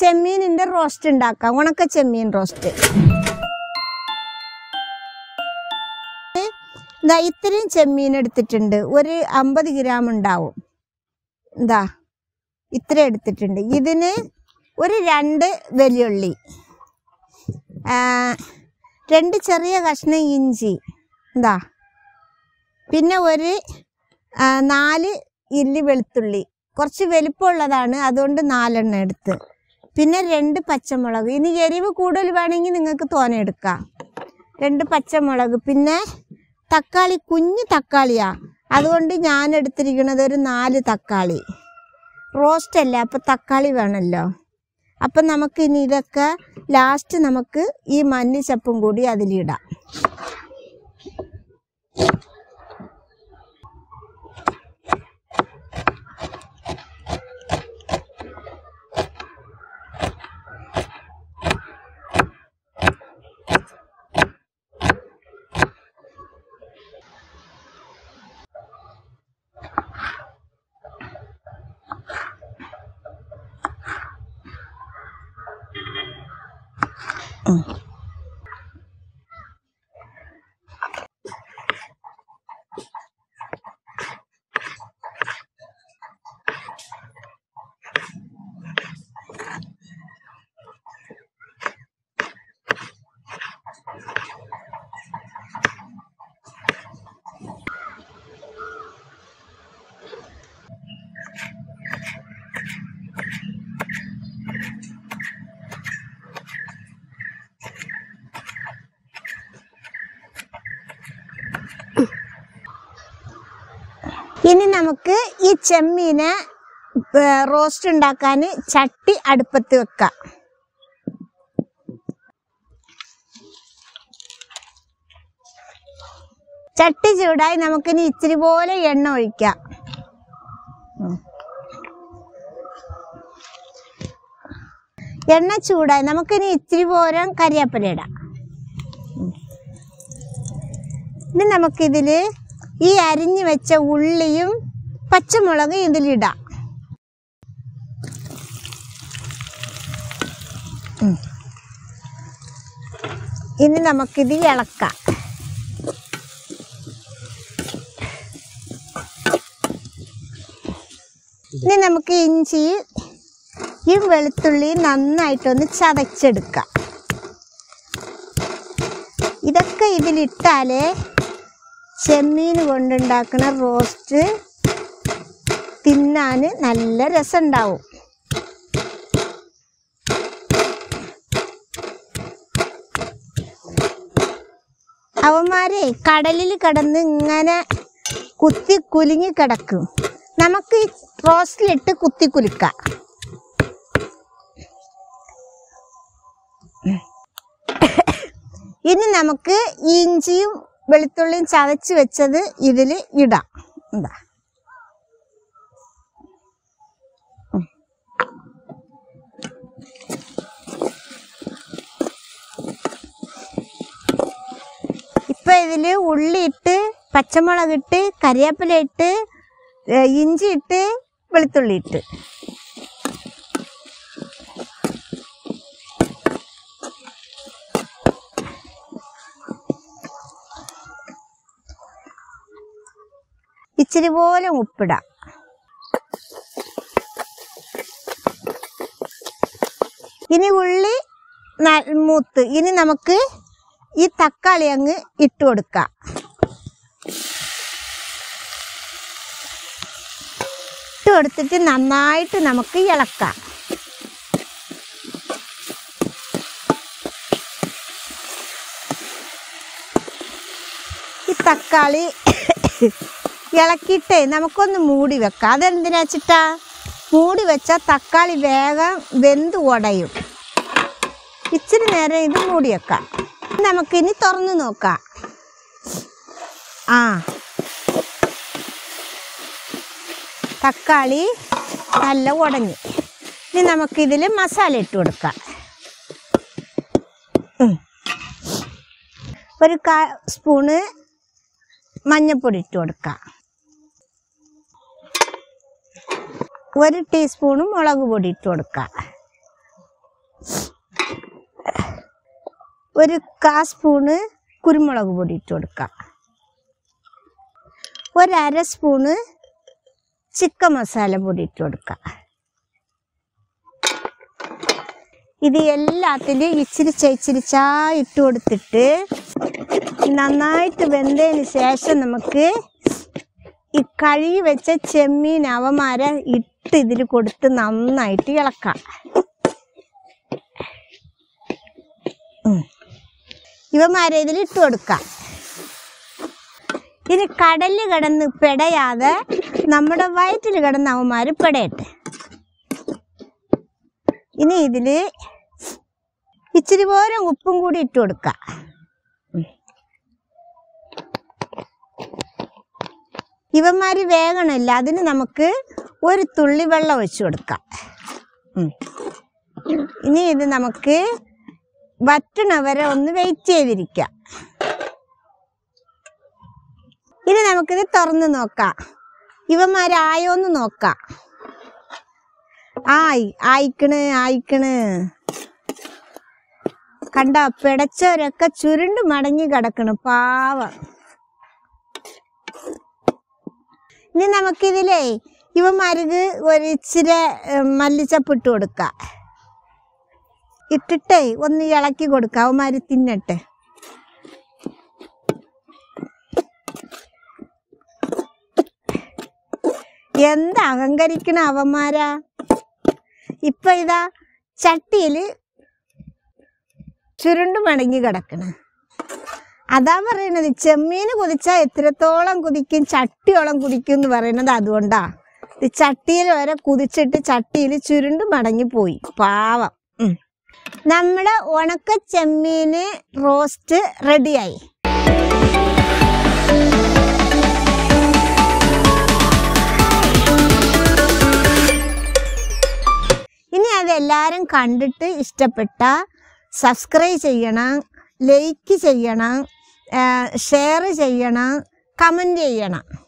ചെമ്മീനിന്റെ roast ഉണ്ടാക്കാം ഉണക്ക ചെമ്മീൻ റോസ്റ്റ് ഇതാ ഇത്രയും ചെമ്മീൻ എടുത്തിട്ടുണ്ട് ഒരു അമ്പത് ഗ്രാം ഉണ്ടാവും എന്താ ഇത്ര എടുത്തിട്ടുണ്ട് ഇതിന് ഒരു രണ്ട് വലിയുള്ളി ആ, രണ്ട് ചെറിയ കഷ്ണം ഇഞ്ചി എന്താ പിന്നെ ഒരു ആ, നാല് ഇല്ലി വെളുത്തുള്ളി കുറച്ച് വലിപ്പമുള്ളതാണ് അതുകൊണ്ട് നാലെണ്ണം എടുത്ത് പിന്നെ രണ്ട് പച്ചമുളക് ഇനി എരിവ് കൂടുതൽ വേണമെങ്കിൽ നിങ്ങൾക്ക് തോനെ എടുക്കാം രണ്ട് പച്ചമുളക് പിന്നെ തക്കാളി കുഞ്ഞ് തക്കാളിയാ അതുകൊണ്ട് ഞാൻ എടുത്തിരിക്കുന്നത് ഒരു നാല് തക്കാളി റോസ്റ്റ് അല്ല അപ്പം തക്കാളി വേണമല്ലോ അപ്പം നമുക്ക് ഇനി ഇതൊക്കെ ലാസ്റ്റ് നമുക്ക് ഈ മല്ലിച്ചപ്പും കൂടി അതിലിടാം ഇനി നമുക്ക് ഈ ചെമ്മീനെ റോസ്റ്റ് ഉണ്ടാക്കാൻ ചട്ടി അടുപ്പത്ത് വെക്കാം ചട്ടി ചൂടായി നമുക്കിനി ഇച്ചിരി പോലെ എണ്ണ ഒഴിക്കാം ഉം. എണ്ണ ചൂടായി നമുക്കിനി ഇച്ചിരി പോരം കരിയാപ്പല ഇടാം ഉം. ഇനി നമുക്കിതില് ഈ അരിഞ്ഞു വെച്ച ഉള്ളിയും പച്ചമുളകും ഇതിലിടാം ഉം. ഇനി നമുക്കിത് ഇളക്കാം ഇനി നമുക്ക് ഇഞ്ചി ഈ വെളുത്തുള്ളി നന്നായിട്ടൊന്ന് ചതച്ചെടുക്കാം ഇതൊക്കെ ഇതിലിട്ടാലേ ചെമ്മീൻ കൊണ്ടുണ്ടാക്കുന്ന റോസ്റ്റ് തിന്നാൻ നല്ല രസമുണ്ടാവും അവന്മാരെ കടലിൽ കിടന്ന് ഇങ്ങനെ കുത്തി കുലുങ്ങി കിടക്കും നമുക്ക് ഈ റോസ്റ്റിലിട്ട് കുത്തി കുലുക്കാം ഇനി നമുക്ക് ഇഞ്ചിയും വെളുത്തുള്ളിയും ചതച്ച് വെച്ചത് ഇതിൽ ഇടാം എന്താ ഇപ്പൊ ഇതില് ഉള്ളി ഇട്ട് പച്ചമുളക് ഇട്ട് കറിവേപ്പില ഇട്ട് ഏ, ഇഞ്ചി ഇട്ട് വെളുത്തുള്ളി ഇട്ട് ഇച്ചിരി പോലെ ഉപ്പിടാം ഇനി ഉള്ളി ന- മൂത്ത് ഇനി നമുക്ക് ഈ തക്കാളി അങ്ങ് ഇട്ട് കൊടുക്കാം ഇട്ട് കൊടുത്തിട്ട് നന്നായിട്ട് നമുക്ക് ഇളക്കാം ഈ തക്കാളി ഇളക്കിയിട്ടേ നമുക്കൊന്ന് മൂടി വെക്കാം അതെന്തിനാ വെച്ചിട്ടാ മൂടി വെച്ചാൽ തക്കാളി വേഗം വെന്ത് ഉടയും ഇച്ചിരി നേരം ഇത് മൂടി വെക്കാം നമുക്കിനി തുറന്നു നോക്കാം ആ തക്കാളി നല്ല ഉടഞ്ഞു ഇനി നമുക്കിതിൽ മസാല ഇട്ട് കൊടുക്കാം ഉം. ഒരു കാ സ്പൂണ് മഞ്ഞൾപ്പൊടി ഇട്ട് കൊടുക്കാം ഒരു ടീസ്പൂണ് മുളക് പൊടി ഇട്ട് കൊടുക്കാം ഒരു കാ സ്പൂണ് കുരുമുളക് പൊടി ഇട്ട് കൊടുക്കാം ഒരര സ്പൂണ് ചിക്കൻ മസാല പൊടി ഇട്ട് കൊടുക്കാം ഇത് എല്ലാത്തിലും ഇച്ചിരിച്ച ഇച്ചിരിച്ചാ ഇട്ട് കൊടുത്തിട്ട് നന്നായിട്ട് വെന്തതിന് ശേഷം നമുക്ക് ഈ കഴുകി വെച്ച ചെമ്മീൻ അവമാര ഇട്ട് ഇതിൽ കൊടുത്ത് നന്നായിട്ട് ഇളക്കാം ഉം. ഇവന്മാരെ ഇതിൽ ഇട്ട് കൊടുക്കാം ഇനി കടലിൽ കിടന്ന് പെടയാതെ നമ്മുടെ വയറ്റിൽ കിടന്ന് അവന്മാർ പെടയട്ടെ ഇനി ഇതിൽ ഇച്ചിരി പോരം ഉപ്പും കൂടി ഇട്ട് കൊടുക്കാം ഇവന്മാര് വേഗണമില്ല അതിന് നമുക്ക് ഒരു തുള്ളി വെള്ളം ഒഴിച്ചു കൊടുക്കാം ഉം. ഇനി ഇത് നമുക്ക് വറ്റണ വരെ ഒന്ന് വെയിറ്റ് ചെയ്തിരിക്കാം ഇനി നമുക്കിത് തുറന്ന് നോക്കാം ഇവന്മാരായോന്ന് നോക്കാം ആയി ആയിക്കണ് ആയിക്കണ് കണ്ട പിടച്ചവരൊക്കെ ചുരുണ്ട് മടങ്ങി കിടക്കണ് പാവം ഇനി നമുക്കിതിലേ ഇവന്മാർക്ക് ഒരു ഇച്ചിരി ഏഹ്, മല്ലിച്ചപ്പ് ഇട്ട് കൊടുക്കാം ഇട്ടിട്ടേ ഒന്ന് ഇളക്കി കൊടുക്കാം അവന്മാര് തിന്നട്ടെ എന്താ അഹങ്കരിക്കണ അവന്മാരാ ഇപ്പൊ ഇതാ ചട്ടിയില് ചുരുണ്ട് മടങ്ങി കിടക്കണ അതാ പറയണത് ചെമ്മീന് കുതിച്ചാൽ എത്രത്തോളം കുതിക്കും ചട്ടിയോളം കുതിക്കും എന്ന് പറയണത് അതുകൊണ്ടാ ഇത് ചട്ടിയിൽ വരെ കുതിച്ചിട്ട് ചട്ടിയിൽ ചുരുണ്ട് മടങ്ങി പോയി പാവം ഉം. നമ്മുടെ ഉണക്ക ചെമ്മീന് റോസ്റ്റ് റെഡിയായി ഇനി അതെല്ലാവരും കണ്ടിട്ട് ഇഷ്ടപ്പെട്ട സബ്സ്ക്രൈബ് ചെയ്യണം ലൈക്ക് ചെയ്യണം ഷെയർ ചെയ്യണം കമൻറ്റ് ചെയ്യണം